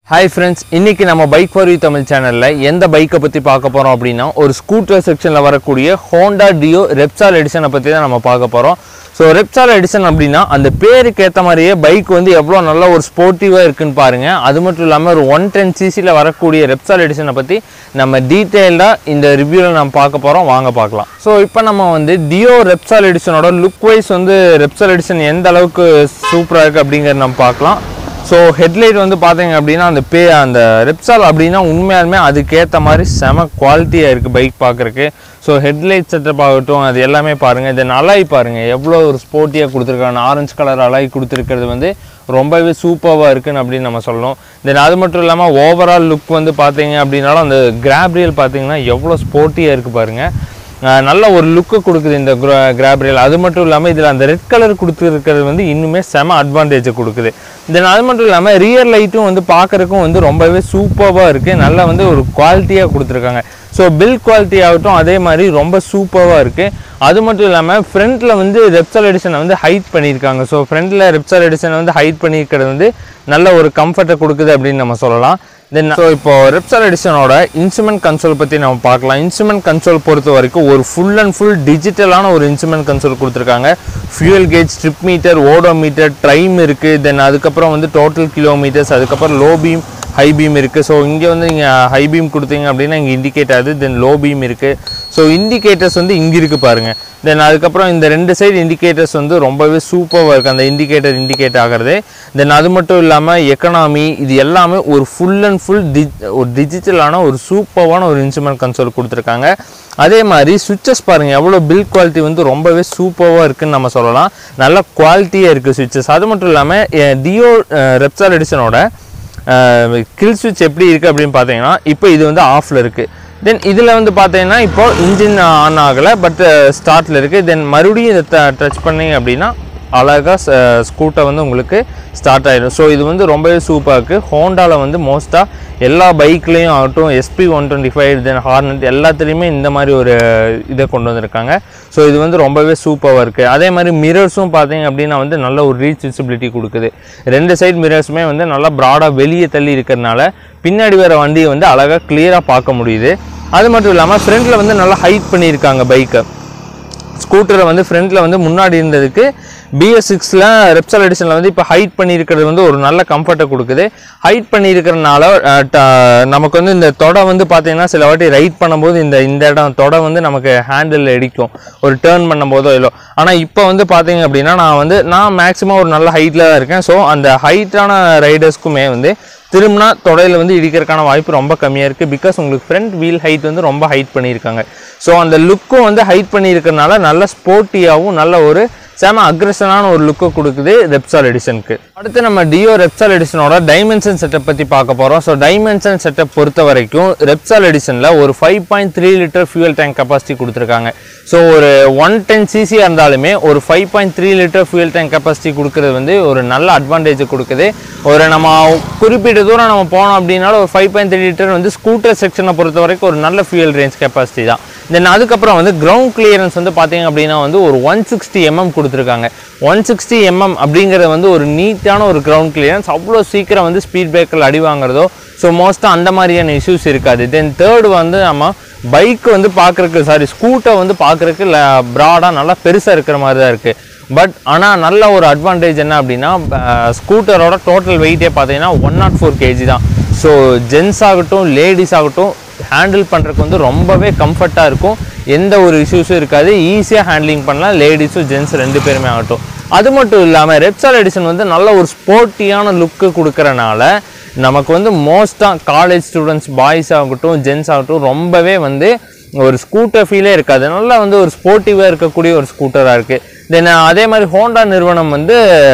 hi friends இன்னைக்கு நம்ம bike for you Tamil சேனலில் எந்த பைக்கை பற்றி பார்க்க போகிறோம் அப்படின்னா ஒரு ஸ்கூட்டர் செக்ஷனில் வரக்கூடிய ஹோண்டா டியோ ரெப்சால் எடிஷனை பற்றி தான் நம்ம பார்க்க போகிறோம் ஸோ ரெப்சால் எடிஷன் அப்படின்னா அந்த பேருக்கு ஏற்ற மாதிரியே பைக் வந்து எவ்வளோ நல்ல ஒரு ஸ்போர்ட்டிவாக இருக்குன்னு பாருங்கள் அது மட்டும் இல்லாமல் ஒரு ஒன் டென் சிசியில் வரக்கூடிய ரெப்சால் எடிஷனை பற்றி நம்ம டீட்டெயில்டாக இந்த ரிவ்யூவில் நம்ம பார்க்க போகிறோம் வாங்க பார்க்கலாம் ஸோ இப்போ நம்ம வந்து டியோ ரெப்சால் எடிஷனோட லுக் வைஸ் வந்து ரெப்சால் எடிஷன் எந்த அளவுக்கு சூப்பராக இருக்குது அப்படிங்கிறத நம்ம பார்க்கலாம் ஸோ ஹெட்லைட் வந்து பார்த்தீங்க அப்படின்னா அந்த பே அந்த ரெப்சால் அப்படின்னா உண்மையாலுமே அதுக்கேற்ற மாதிரி செம குவாலிட்டியாக இருக்குது பைக் பார்க்குறக்கு ஸோ ஹெட்லைட் செட்டப் ஆகட்டும் அது எல்லாமே பாருங்கள் தென் அலாய் பாருங்கள் எவ்வளோ ஒரு ஸ்போர்ட்டியாக கொடுத்துருக்காங்க ஆரஞ்சு கலர் அலாய் கொடுத்துருக்கிறது வந்து ரொம்பவே சூப்பராக இருக்குன்னு அப்படின்னு நம்ம சொல்லணும் தென் அது மட்டும் இல்லாமல் ஓவரால் லுக் வந்து பார்த்தீங்க அப்படின்னாலும் அந்த கிராப்ரியல் பார்த்தீங்கன்னா எவ்வளோ ஸ்போர்ட்டியாக இருக்குது பாருங்கள் அஹ் நல்ல ஒரு லுக்கு கொடுக்குது இந்த கிராப்ரியல் அது மட்டும் இல்லாமல் இதில் அந்த ரெட் கலர் கொடுத்துருக்கிறது வந்து இன்னுமே செம அட்வான்டேஜை கொடுக்குது தென் அது மட்டும் இல்லாமல் ரியர் லைட்டும் வந்து பார்க்குறக்கும் வந்து ரொம்பவே சூப்பராக இருக்குது நல்லா வந்து ஒரு குவாலிட்டியாக கொடுத்துருக்காங்க ஸோ பில் குவாலிட்டி ஆகட்டும் அதே மாதிரி ரொம்ப சூப்பராக இருக்குது அது மட்டும் இல்லாமல் ஃப்ரண்ட்டில் வந்து ரெப்சல் எடிஷனை வந்து ஹைட் பண்ணியிருக்காங்க ஸோ ஃப்ரண்ட்டில் ரெப்சல் எடிஷனை வந்து ஹைட் பண்ணியிருக்கிறது வந்து நல்ல ஒரு கம்ஃபர்ட்டை கொடுக்குது அப்படின்னு நம்ம சொல்லலாம் தென் ஸோ இப்போ ரெப்சல் எடிஷனோட இன்ஸ்ட்ருமெண்ட் கன்சோல் பற்றி நம்ம பார்க்கலாம் இன்ஸ்ட்ருமெண்ட் கன்சோல் பொறுத்த வரைக்கும் ஒரு ஃபுல் அண்ட் ஃபுல் டிஜிட்டலான ஒரு இன்ஸ்ட்ருமெண்ட் கன்சோல் கொடுத்துருக்காங்க fuel gauge strip meter odometer time இருக்குது தென் அதுக்கப்புறம் வந்து டோட்டல் கிலோமீட்டர்ஸ் அதுக்கப்புறம் லோ பீம் ஹை பீம் இருக்குது ஸோ இங்கே வந்து நீங்கள் ஹை பீம் கொடுத்தீங்க அப்படின்னா இங்கே இண்டிகேட் ஆகுது தென் லோ பீம் இருக்குது ஸோ இண்டிகேட்டர்ஸ் வந்து இங்கே இருக்குது பாருங்கள் தென் அதுக்கப்புறம் இந்த ரெண்டு சைடு இண்டிகேட்டர்ஸ் வந்து ரொம்பவே சூப்பராக இருக்குது அந்த இண்டிகேட்டர் இண்டிகேட் ஆகிறது தென் அது மட்டும் இல்லாமல் எக்கனாமி இது எல்லாமே ஒரு ஃபுல் அண்ட் ஃபுல் டி ஒரு டிஜிட்டலான ஒரு சூப்பரான ஒரு இன்ஸ்ட்ருமெண்ட் கன்சோல் கொடுத்துருக்காங்க அதே மாதிரி சுவிச்சஸ் பாருங்கள் எவ்வளோ பில் குவாலிட்டி வந்து ரொம்பவே சூப்பராக இருக்குன்னு நம்ம சொல்லலாம் நல்ல குவாலிட்டியாக இருக்குது சுவிச்சஸ் அது மட்டும் இல்லாமல் டியோ ரெப்சால் எடிஷனோட கில் சுவிட்ச் எப்படி இருக்குது அப்படின்னு பார்த்தீங்கன்னா இப்போ இது வந்து ஆஃபில் இருக்குது தென் இதில் வந்து பார்த்தீங்கன்னா இப்போ இன்ஜின் ஆன் ஆகலை பட் ஸ்டார்ட்டில் இருக்குது தென் மறுபடியும் இதை டச் பண்ணீங்க அப்படின்னா அழகாக ஸ்கூட்டர் வந்து உங்களுக்கு ஸ்டார்ட் ஆகிடும் ஸோ இது வந்து ரொம்பவே சூப்பராக இருக்குது ஹோண்டாவில் வந்து மோஸ்ட்டாக எல்லா பைக்லேயும் ஆகட்டும் SP one twenty five then Hornet எல்லாத்துலேயுமே இந்த மாதிரி ஒரு இதை கொண்டு வந்திருக்காங்க ஸோ இது வந்து ரொம்பவே சூப்பராக இருக்குது அதே மாதிரி மிரர்ஸும் பார்த்தீங்க அப்படின்னா வந்து நல்ல ஒரு ரீச் விசிபிலிட்டி கொடுக்குது ரெண்டு சைடு மிரர்ஸுமே வந்து நல்லா ப்ராடாக வெளியே தள்ளி இருக்கிறதுனால பின்னாடி வர வண்டியை வந்து அழகாக கிளியராக பார்க்க முடியுது அது மட்டும் இல்லாமல் ஃப்ரண்ட்டில் வந்து நல்லா ஹைட் பண்ணியிருக்காங்க பைக்கை ஸ்கூட்டரை வந்து ஃப்ரண்ட்டில் வந்து முன்னாடி இருந்ததுக்கு பிஎஸ் சிக்ஸில் ரெப்சல் எடிஷனில் வந்து இப்போ ஹைட் பண்ணியிருக்கிறது வந்து ஒரு நல்ல கம்ஃபர்ட்டை கொடுக்குது ஹைட் பண்ணியிருக்கிறனால அஹ், ட- நமக்கு வந்து இந்த தொடை வந்து பார்த்தீங்கன்னா சில வாட்டி ரைட் பண்ணும்போது இந்த இந்த இடம் தொடை வந்து நமக்கு ஹேண்டில் இடிக்கும் ஒரு டேர்ன் பண்ணும்போதோ இல்லை ஆனால் இப்போ வந்து பார்த்தீங்க அப்படின்னா நான் வந்து நான் மேக்ஸிமம் ஒரு நல்ல ஹைட்டில் தான் இருக்கேன் ஸோ அந்த ஹைட்டான ரைடர்ஸ்க்குமே வந்து திரும்பினா தொடையில் வந்து இடிக்கிறதுக்கான வாய்ப்பு ரொம்ப கம்மியாக இருக்குது பிகாஸ் உங்களுக்கு ஃப்ரண்ட் வீல் ஹைட் வந்து ரொம்ப ஹைட் பண்ணியிருக்காங்க ஸோ அந்த லுக்கும் வந்து ஹைட் பண்ணியிருக்கறனால நல்ல ஸ்போர்ட்டியாகவும் நல்ல ஒரு செம அக்ரெஷனான ஒரு லுக்கை கொடுக்குது ரெப்சால் எடிஷனுக்கு அடுத்து நம்ம டியோ ரெப்சால் எடிஷனோட டைமென்ஷன் செட்டப் பற்றி பார்க்க போகிறோம் ஸோ டைமென்ஷன் செட்டப் பொறுத்த வரைக்கும் ரெப்சால் எடிஷனில் ஒரு five point three litre fuel tank capacity கொடுத்துருக்காங்க ஸோ ஒரு ஒன் டென் சிசியாக இருந்தாலுமே ஒரு five point three litre fuel tank capacity கொடுக்குறது வந்து ஒரு நல்ல அட்வான்டேஜ் கொடுக்குது ஒரு நம்ம குறிப்பிட்ட தூரம் நம்ம போனோம் அப்படின்னாலும் ஒரு ஃபைவ் பாயிண்ட் த்ரீ லிட்டர் வந்து ஸ்கூட்டர் செக்ஷனை பொறுத்த வரைக்கும் ஒரு நல்ல ஃபியூல் ரேஞ்ச் கெப்பாசிட்டி தான் தென் அதுக்கப்புறம் வந்து கிரவுண்ட் கிளியரன்ஸ் வந்து பார்த்தீங்க அப்படின்னா வந்து ஒரு ஒன் சிக்ஸ்டி எம்எம் கொடுத்துருக்காங்க ஒன் சிக்ஸ்டி எம்எம் அப்படிங்கிறது வந்து ஒரு நீட்டான ஒரு கிரவுண்ட் கிளியரன்ஸ் அவ்வளோ சீக்கிரம் வந்து ஸ்பீட் பிரேக்கர் அடி வாங்குறதோ ஸோ மோஸ்ட்டாக அந்த மாதிரியான இஷ்யூஸ் இருக்காது தென் தேர்டு வந்து நம்ம பைக் வந்து பார்க்குறக்கு சாரி ஸ்கூட்டர் வந்து பார்க்குறக்கு ப்ராடாக நல்லா பெருசாக இருக்கிற மாதிரி தான் இருக்குது பட் ஆனால் நல்ல ஒரு அட்வான்டேஜ் என்ன அப்படின்னா ஸ்கூட்டரோட டோட்டல் வெயிட்டே பார்த்தீங்கன்னா ஒன் நாட் ஃபோர் கேஜி தான் ஸோ ஜென்ஸ் ஆகட்டும் லேடிஸ் ஆகட்டும் ஹேண்டில் பண்ணுறதுக்கு வந்து ரொம்பவே கம்ஃபர்ட்டாக இருக்கும் எந்த ஒரு இஷ்யூஸும் இருக்காது ஈஸியாக ஹேண்ட்லிங் பண்ணலாம் லேடிஸும் ஜென்ஸ் ரெண்டு பேருமே ஆகட்டும் அது மட்டும் இல்லாமல் ரெப்சால் எடிஷன் வந்து நல்ல ஒரு ஸ்போர்ட்டியான லுக்கு கொடுக்கறனால நமக்கு வந்து மோஸ்ட்டாக காலேஜ் ஸ்டூடெண்ட்ஸ் பாய்ஸ் ஆகட்டும் ஜென்ஸ் ஆகட்டும் ரொம்பவே வந்து ஒரு ஸ்கூட்டர் ஃபீலே இருக்காது நல்லா வந்து ஒரு ஸ்போர்ட்டிவாக இருக்கக்கூடிய ஒரு ஸ்கூட்டராக இருக்குது தென் அதே மாதிரி ஹோண்டா நிறுவனம் வந்து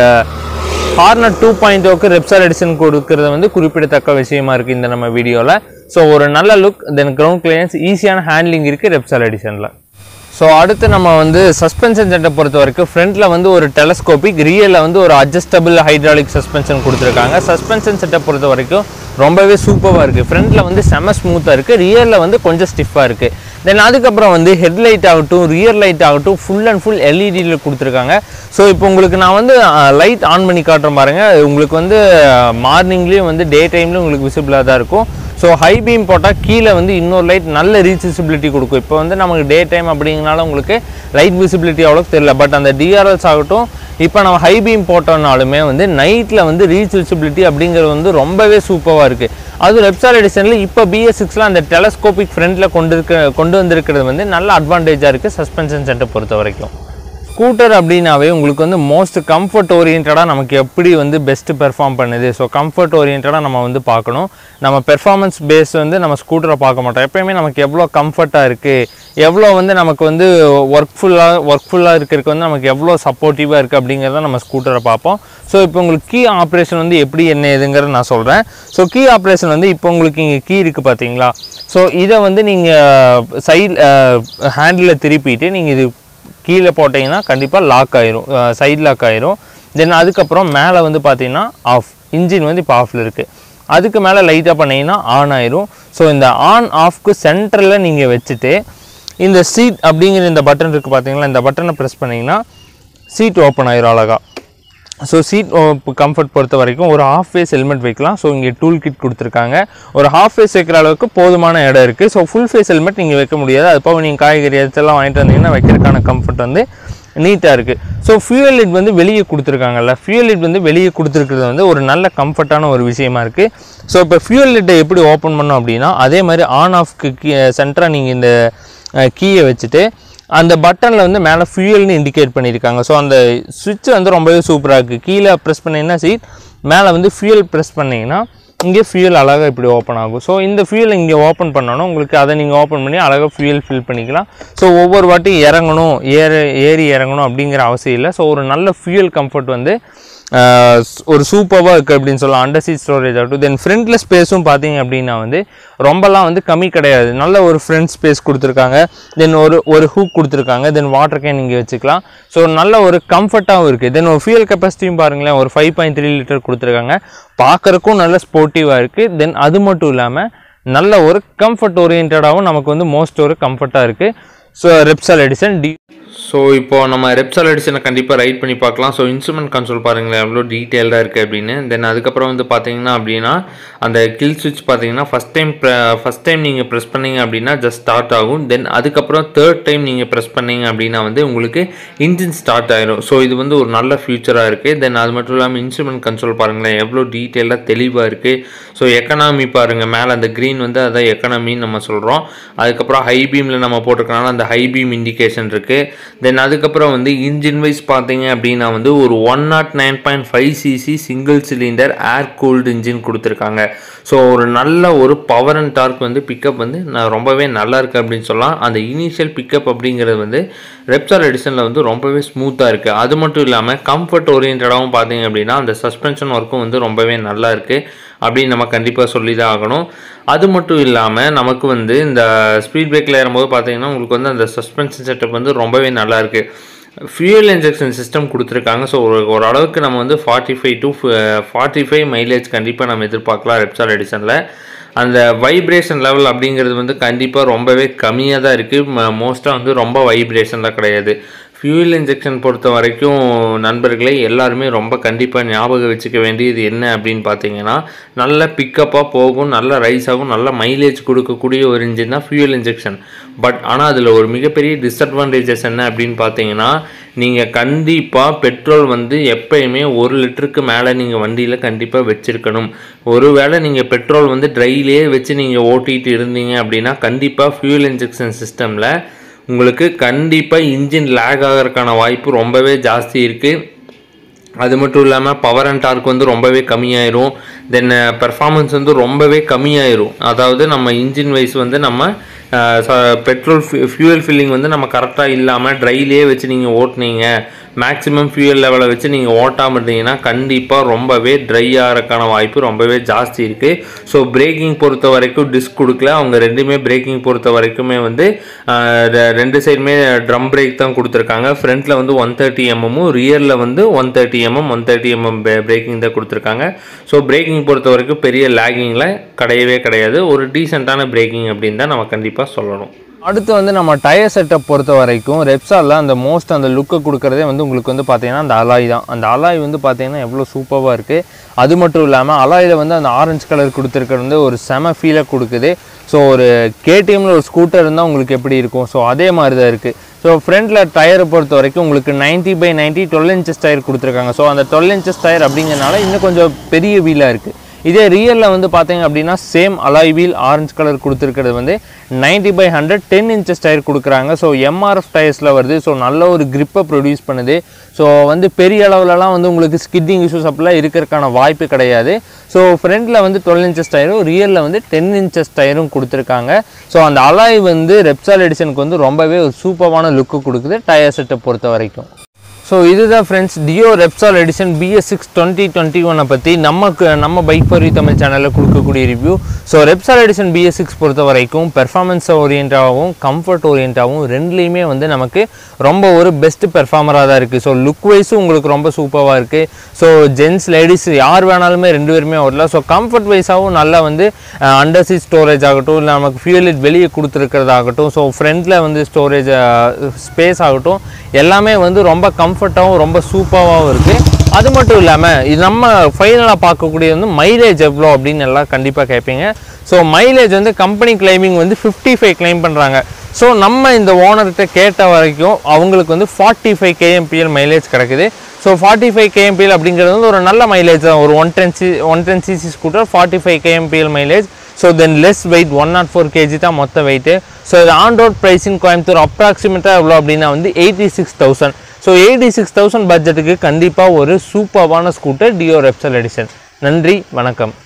ஹார்னர் டூ பாயிண்ட் ஓக்கு ரெப்சால் எடிஷன் கொடுக்கறது வந்து குறிப்பிடத்தக்க விஷயமா இருக்குது இந்த நம்ம வீடியோவில் ஸோ ஒரு நல்ல லுக் தென் கிரவுண்ட் கிளியன்ஸ் ஈஸியான ஹேண்ட்லிங் இருக்குது ரெப்சால் எடிஷனில் ஸோ அடுத்து நம்ம வந்து சஸ்பென்ஷன் செட்டை பொறுத்த வரைக்கும் ஃப்ரண்ட்டில் வந்து ஒரு டெலஸ்கோபிக் ரியலில் வந்து ஒரு அட்ஜஸ்டபிள் ஹைட்ராலிக் சஸ்பென்ஷன் கொடுத்துருக்காங்க சஸ்பென்ஷன் செட்டை பொறுத்த வரைக்கும் ரொம்பவே சூப்பராக இருக்குது ஃப்ரண்ட்டில் வந்து செம ஸ்மூத்தாக இருக்குது ரியலில் வந்து கொஞ்சம் ஸ்டிஃபாக இருக்குது தென் அதுக்கப்புறம் வந்து ஹெட்லைட் ஆகட்டும் ரியர் லைட் ஆகட்டும் ஃபுல் அண்ட் ஃபுல் எல்இடியில் கொடுத்துருக்காங்க ஸோ இப்போ உங்களுக்கு நான் வந்து லைட் ஆன் பண்ணி காட்டுறேன் பாருங்க உங்களுக்கு வந்து மார்னிங்லேயும் வந்து டே டைம்லேயும் உங்களுக்கு விசிபிளாக தான் இருக்கும் ஸோ ஹை பீம் போட்டால் கீழே வந்து இன்னொரு லைட் நல்ல ரீச் விசிபிலிட்டி கொடுக்கும் இப்போ வந்து நமக்கு டே டைம் அப்படிங்கனால உங்களுக்கு லைட் விசிபிலிட்டி அவ்வளோக்கு தெரியல பட் அந்த டிஆர்எல்ஸ் ஆகட்டும் இப்போ நம்ம ஹை பீம் போட்டோம்னாலுமே வந்து நைட்டில் வந்து ரீச் விசிபிலிட்டி அப்படிங்கிறது வந்து ரொம்பவே சூப்பராக இருக்குது அது வெப்சைட் எடிஷனில் இப்போ பிஎஸ் சிக்ஸில் அந்த டெலஸ்கோபிக் ஃப்ரண்ட்டில் கொண்டு இருக்க கொண்டு வந்திருக்கிறது வந்து நல்ல அட்வான்டேஜாக இருக்குது சஸ்பென்ஷன் சென்டர் பொறுத்த வரைக்கும் ஸ்கூட்டர் அப்படின்னாவே உங்களுக்கு வந்து மோஸ்ட் கம்ஃபர்ட் ஓரியன்டாக நமக்கு எப்படி வந்து பெஸ்ட்டு பெர்ஃபார்ம் பண்ணுது ஸோ கம்ஃபர்ட் ஓரியன்டாக நம்ம வந்து பார்க்கணும் நம்ம பெர்ஃபார்மன்ஸ் பேஸ் வந்து நம்ம ஸ்கூட்டரை பார்க்க மாட்டோம் எப்பயுமே நமக்கு எவ்வளோ கம்ஃபர்ட்டாக இருக்குது எவ்வளோ வந்து நமக்கு வந்து ஒர்க்ஃபுல்லாக ஒர்க்ஃபுல்லாக இருக்கிறதுக்கு வந்து நமக்கு எவ்வளோ சப்போர்ட்டிவாக இருக்குது அப்படிங்கிறத நம்ம ஸ்கூட்டரை பார்ப்போம் ஸோ இப்போ உங்களுக்கு கீ ஆப்ரேஷன் வந்து எப்படி என்ன ஏதுங்கிறத நான் சொல்கிறேன் ஸோ கீ ஆப்ரேஷன் வந்து இப்போ உங்களுக்கு இங்கே கீ இருக்குது பார்த்தீங்களா ஸோ இதை வந்து நீங்கள் சைட் ஹேண்டில் திருப்பிட்டு நீங்கள் இது கீழே போட்டிங்கன்னா கண்டிப்பாக லாக் ஆயிரும் சைட் லாக் ஆயிரும் தென் அதுக்கப்புறம் மேலே வந்து பார்த்தீங்கன்னா ஆஃப் இன்ஜின் வந்து இப்போ ஆஃபில் இருக்குது அதுக்கு மேலே லைட்டாக பண்ணீங்கன்னா ஆன் ஆயிரும் ஸோ இந்த ஆன் ஆஃப்க்கு சென்டரில் நீங்கள் வச்சுட்டு இந்த சீட் அப்படிங்கிற இந்த பட்டன் இருக்குது பார்த்தீங்களா இந்த பட்டனை ப்ரெஸ் பண்ணிங்கன்னா சீட் ஓப்பன் ஆயிரும் அழகா ஸோ சீட் கம்ஃபர்ட் பொறுத்த வரைக்கும் ஒரு ஹாஃப் ஃபேஸ் ஹெல்மெட் வைக்கலாம் ஸோ இங்கே டூல் கிட் கொடுத்துருக்காங்க ஒரு ஹாஃப் ஃபேஸ் வைக்கிற அளவுக்கு போதுமான இடம் இருக்குது ஸோ ஃபுல் ஃபேஸ் ஹெல்மெட் நீங்கள் வைக்க முடியாது அது போக நீங்கள் காய்கறி அதெல்லாம் வாங்கிட்டு வந்தீங்கன்னா வைக்கிறதுக்கான கம்ஃபர்ட் வந்து நீட்டாக இருக்குது ஸோ ஃபியூயல் லிட் வந்து வெளியே கொடுத்துருக்காங்கல்ல ஃபியூயல் லிட் வந்து வெளியே கொடுத்துருக்கிறது வந்து ஒரு நல்ல கம்ஃபர்ட்டான ஒரு விஷயமா இருக்குது ஸோ இப்போ ஃபியூயல் லிட்டை எப்படி ஓப்பன் பண்ணோம் அப்படின்னா அதே மாதிரி ஆன் ஆஃப்க்கு சென்டராக நீங்கள் இந்த கீயை வச்சுட்டு அந்த பட்டனில் வந்து மேலே ஃபியூயல்னு இண்டிகேட் பண்ணியிருக்காங்க ஸோ அந்த சுவிட்ச் வந்து ரொம்பவே சூப்பராக இருக்குது கீழே ப்ரெஸ் பண்ணிங்கன்னா சீட் மேலே வந்து ஃபியூயல் ப்ரெஸ் பண்ணிங்கன்னா இங்கே ஃபியூயல் அழகாக இப்படி ஓப்பன் ஆகும் ஸோ இந்த ஃபியூயல் இங்கே ஓப்பன் பண்ணணும் உங்களுக்கு அதை நீங்கள் ஓப்பன் பண்ணி அழகாக ஃபியூயல் ஃபில் பண்ணிக்கலாம் ஸோ ஒவ்வொரு வாட்டி இறங்கணும் ஏற ஏறி இறங்கணும் அப்படிங்கிற அவசியம் இல்லை ஸோ ஒரு நல்ல ஃபியூயல் கம்ஃபர்ட் வந்து ஆஹ் ஒரு சூப்பராக இருக்குது அப்படின்னு சொல்லலாம் அண்டர் சீட் ஸ்டோரேஜ் ஆகட்டும் தென் ஃப்ரண்ட்டில் ஸ்பேஸும் பார்த்தீங்க அப்படின்னா வந்து ரொம்பலாம் வந்து கம்மி கிடையாது நல்ல ஒரு ஃப்ரண்ட் ஸ்பேஸ் கொடுத்துருக்காங்க தென் ஒரு ஒரு ஹூக் கொடுத்துருக்காங்க தென் வாட்டர் கேன் இங்கே வச்சுக்கலாம் ஸோ நல்ல ஒரு கம்ஃபர்ட்டாகவும் இருக்குது தென் ஒரு ஃபியூல் கெப்பாசிட்டியும் பாருங்களேன் ஒரு ஃபைவ் பாயிண்ட் த்ரீ லிட்டர் கொடுத்துருக்காங்க பார்க்குறக்கும் நல்ல ஸ்போர்ட்டிவாக இருக்குது தென் அது மட்டும் இல்லாமல் நல்ல ஒரு கம்ஃபர்ட் ஓரியன்டாகவும் நமக்கு வந்து மோஸ்ட் ஒரு கம்ஃபர்ட்டாக இருக்குது ஸோ ரெப்சல் எடிசன் டி ஸோ இப்போ நம்ம ரெப்சல் எடிஷனை கண்டிப்பாக ரைட் பண்ணி பார்க்கலாம் ஸோ இன்ஸ்ட்ருமெண்ட் கன்சோல் பாருங்களேன் எவ்வளோ டீட்டெயில்டாக இருக்குது அப்படின்னு தென் அதுக்கப்புறம் வந்து பார்த்தீங்கன்னா அப்படின்னா அந்த கில் சுவிட்ச் பார்த்தீங்கன்னா ஃபஸ்ட் டைம் ஃபஸ்ட் டைம் நீங்கள் ப்ரெஸ் பண்ணீங்க அப்படின்னா ஜஸ்ட் ஸ்டார்ட் ஆகும் தென் அதுக்கப்புறம் தேர்ட் டைம் நீங்கள் ப்ரெஸ் பண்ணீங்க அப்படின்னா வந்து உங்களுக்கு இன்ஜின் ஸ்டார்ட் ஆயிரும் ஸோ இது வந்து ஒரு நல்ல ஃபியூச்சராக இருக்குது தென் அது மட்டும் இல்லாமல் இன்ஸ்ட்ருமெண்ட் கன்சோல் பாருங்களேன் எவ்வளோ டீட்டெயிலாக தெளிவாக இருக்குது ஸோ எக்கனாமி பாருங்கள் மேலே அந்த க்ரீன் வந்து அதான் எக்கனாமின்னு நம்ம சொல்கிறோம் அதுக்கப்புறம் ஹை பீமில் நம்ம போட்டிருக்கனால அந்த ஹை பீம் இண்டிகேஷன் இருக்குது தென் அதுக்கப்புறம் வந்து இன்ஜின் வைஸ் பார்த்தீங்க அப்படின்னா வந்து ஒரு one nought nine point five CC single cylinder air cooled engine கொடுத்துருக்காங்க ஸோ ஒரு நல்ல ஒரு பவர் அண்ட் டார்க் வந்து பிக்கப் வந்து நான் ரொம்பவே நல்லா இருக்குது அப்படின்னு சொல்லலாம் அந்த இனிஷியல் பிக்கப் அப்படிங்கிறது வந்து ரெப்சார் எடிஷனில் வந்து ரொம்பவே ஸ்மூத்தாக இருக்குது அது மட்டும் இல்லாமல் கம்ஃபர்ட் ஓரியன்டாகவும் பார்த்தீங்க அப்படின்னா அந்த சஸ்பென்ஷன் ஒர்க்கும் வந்து ரொம்பவே நல்லா இருக்குது அப்படின்னு நம்ம கண்டிப்பாக சொல்லி தான் ஆகணும் அது மட்டும் இல்லாமல் நமக்கு வந்து இந்த ஸ்பீட் பிரேக்கில் ஏறும்போது பார்த்தீங்கன்னா உங்களுக்கு வந்து அந்த சஸ்பென்ஷன் செட்டப் வந்து ரொம்பவே நல்லா இருக்குது ஃபியூயல் இன்ஜெக்ஷன் சிஸ்டம் கொடுத்துருக்காங்க ஸோ ஒரு ஓரளவுக்கு நம்ம வந்து forty five to forty five mileage கண்டிப்பாக நம்ம எதிர்பார்க்கலாம் ரெப்சால் எடிஷனில் அந்த வைப்ரேஷன் லெவல் அப்படிங்கிறது வந்து கண்டிப்பாக ரொம்பவே கம்மியாக தான் இருக்குது மோஸ்ட்டாக வந்து ரொம்ப வைப்ரேஷன்லாம் கிடையாது ஃபியூல் இன்ஜெக்ஷன் பொறுத்த வரைக்கும் நண்பர்களே எல்லாருமே ரொம்ப கண்டிப்பாக ஞாபகம் வச்சுக்க வேண்டியது என்ன அப்படின்னு பார்த்தீங்கன்னா நல்ல பிக்கப்பாக போகும் நல்ல ரைஸ் ஆகும் நல்ல மைலேஜ் கொடுக்கக்கூடிய ஒரு இன்ஜின் தான் ஃபியூல் இன்ஜெக்ஷன் பட் ஆனால் அதில் ஒரு மிகப்பெரிய டிஸ்அட்வான்டேஜஸ் என்ன அப்படின்னு பார்த்தீங்கன்னா நீங்கள் கண்டிப்பாக பெட்ரோல் வந்து எப்பயுமே ஒரு லிட்டருக்கு மேலே நீங்கள் வண்டியில் கண்டிப்பாக வச்சுருக்கணும் ஒருவேளை நீங்கள் பெட்ரோல் வந்து ட்ரைலே வச்சு நீங்கள் ஓட்டிகிட்டு இருந்தீங்க அப்படின்னா கண்டிப்பாக ஃபியூல் இன்ஜெக்ஷன் சிஸ்டமில் உங்களுக்கு கண்டிப்பாக இன்ஜின் லேக் ஆகிறதுக்கான வாய்ப்பு ரொம்பவே ஜாஸ்தி இருக்குது அது மட்டும் இல்லாமல் பவர் அண்ட் டார்க் வந்து ரொம்பவே கம்மியாயிரும் தென் பெர்ஃபார்மன்ஸ் வந்து ரொம்பவே கம்மியாயிரும் அதாவது நம்ம இன்ஜின் வைஸ் வந்து நம்ம பெட்ரோல் ஃபியூயல் ஃபில்லிங் வந்து நம்ம கரெக்டாக இல்லாமல் ட்ரைலே வச்சு நீங்கள் ஓட்டுனீங்க மேக்ஸிமம் ஃபியூயல் லெவலை வச்சு நீங்கள் ஓட்டாமல் இருந்தீங்கன்னா கண்டிப்பாக ரொம்பவே ட்ரை ஆகிறதுக்கான வாய்ப்பு ரொம்பவே ஜாஸ்தி இருக்குது ஸோ பிரேக்கிங் பொறுத்த வரைக்கும் டிஸ்க் கொடுக்கல அவங்க ரெண்டுமே பிரேக்கிங் பொறுத்த வரைக்குமே வந்து ஆஹ், ரெ- ரெண்டு சைடுமே ட்ரம் பிரேக் தான் கொடுத்துருக்காங்க ஃப்ரண்ட்டில் வந்து ஒன் தேர்ட்டி எம்எம்மும் ரியரில் வந்து one thirty mm one thirty mm braking தான் கொடுத்துருக்காங்க ஸோ பிரேக்கிங் பொறுத்த வரைக்கும் பெரிய லேகிங்கில் கிடையவே கிடையாது ஒரு டீசெண்டான பிரேக்கிங் அப்படின்னு தான் நம்ம கண்டிப்பாக சொல்லணும் அடுத்து வந்து நம்ம டயர் செட்டப் பொறுத்த வரைக்கும் ரெப்சாலில் அந்த மோஸ்ட் அந்த லுக்கை கொடுக்குறதே வந்து உங்களுக்கு வந்து பார்த்தீங்கன்னா அந்த அலாய் தான் அந்த அலாய் வந்து பார்த்தீங்கன்னா எவ்வளோ சூப்பராக இருக்குது அது மட்டும் இல்லாமல் அலாயில் வந்து அந்த ஆரஞ்சு கலர் கொடுத்துருக்கிறது வந்து ஒரு செம ஃபீலை கொடுக்குது ஸோ ஒரு கேடிஎம்ல ஒரு ஸ்கூட்டர் இருந்தால் உங்களுக்கு எப்படி இருக்கும் ஸோ அதே மாதிரி தான் இருக்குது ஸோ ஃப்ரண்ட்டில் டயரை பொறுத்த வரைக்கும் உங்களுக்கு 90 பை 90 டுவெல் இன்ச்சஸ் டயர் கொடுத்துருக்காங்க ஸோ அந்த டுவெல் இன்ச்சஸ் டயர் அப்படிங்கிறனால இன்னும் கொஞ்சம் பெரிய வீலாக இருக்குது இதே ரியலில் வந்து பார்த்தீங்க அப்படின்னா same alloy wheel orange colour கொடுத்துருக்கிறது வந்து 90 by hundred ten inches tyre கொடுக்குறாங்க ஸோ எம்ஆர்எஃப் டயர்ஸில் வருது ஸோ நல்ல ஒரு grip-அ ப்ரொடியூஸ் பண்ணுது ஸோ வந்து பெரிய அளவுலலாம் வந்து உங்களுக்கு ஸ்கிட்டிங் இஷ்யூஸ் அப்படிலாம் இருக்கிறதுக்கான வாய்ப்பு கிடையாது ஸோ ஃப்ரண்ட்டில் வந்து டுவெல் இன்ச்சஸ் டயரும் ரியலில் வந்து டென் இன்ச்சஸ் டயரும் கொடுத்துருக்காங்க ஸோ அந்த அலாய் வந்து ரெப்சால் எடிஷனுக்கு வந்து ரொம்பவே ஒரு சூப்பரான லுக்கு கொடுக்குது டயர் செட்டை பொறுத்த வரைக்கும் ஸோ இதுதான் friends Dio Repsol edition BS six twenty twenty ஒனை பற்றி நமக்கு நம்ம பைக் பரி தமிழ் சேனலில் கொடுக்கக்கூடிய review so Repsol edition BS six பொறுத்த வரைக்கும் பெர்ஃபார்மன்ஸ் ஓரியன்டாகவும் கம்ஃபர்ட் ஓரியன்டாகவும் ரெண்டுலேயுமே வந்து நமக்கு ரொம்ப ஒரு பெஸ்ட் பெர்ஃபார்மராக தான் இருக்குது ஸோ லுக் வைஸும் உங்களுக்கு ரொம்ப சூப்பராக இருக்குது ஸோ ஜென்ஸ் லேடிஸ் யார் வேணாலுமே ரெண்டு பேருமே வரலாம் ஸோ கம்ஃபர்ட் வைஸாகவும் நல்லா வந்து அண்டர் சீட் ஸ்டோரேஜ் ஆகட்டும் இல்லை நமக்கு ஃபியூல் வெளியே கொடுத்துருக்கிறதாகட்டும் ஸோ ஃப்ரண்ட்டில் வந்து ஸ்டோரேஜ் ஸ்பேஸ் ஆகட்டும் எல்லாமே வந்து ரொம்ப கம்ஃபர்ட்டாகவும் ரொம்ப சூப்பராகவும் இருக்குது அது மட்டும் இல்லாமல் இது நம்ம ஃபைனலாக பார்க்கக்கூடியது வந்து மைலேஜ் எவ்வளோ அப்படின்னு எல்லாம் கண்டிப்பாக கேட்பீங்க ஸோ மைலேஜ் வந்து கம்பெனி கிளைமிங் வந்து ஃபிஃப்டி ஃபைவ் கிளைம் பண்ணுறாங்க ஸோ நம்ம இந்த ஓனர்கிட்ட கேட்ட வரைக்கும் அவங்களுக்கு வந்து ஃபார்ட்டி ஃபைவ் கேஎம்பிஎல் மைலேஜ் கிடைக்குது ஸோ ஃபார்ட்டி ஃபைவ் கேஎம்பிஎல் அப்படிங்கிறது வந்து ஒரு நல்ல மைலேஜ் தான் ஒரு one ten C one ten CC scooter forty five KMPL mileage so then less weight one nought four KG தான் மொத்த வெயிட்டு ஸோ இது ஆன் ரோட் ப்ரைஸிங் கோயம்புத்தூர் அப்ராக்சிமேட்டாக எவ்வளோ அப்படின்னா வந்து eighty six thousand so eighty six thousand பட்ஜெட்டுக்கு கண்டிப்பாக ஒரு சூப்பரான ஸ்கூட்டர் டியோ ரெப்சல் எடிஷன் நன்றி வணக்கம்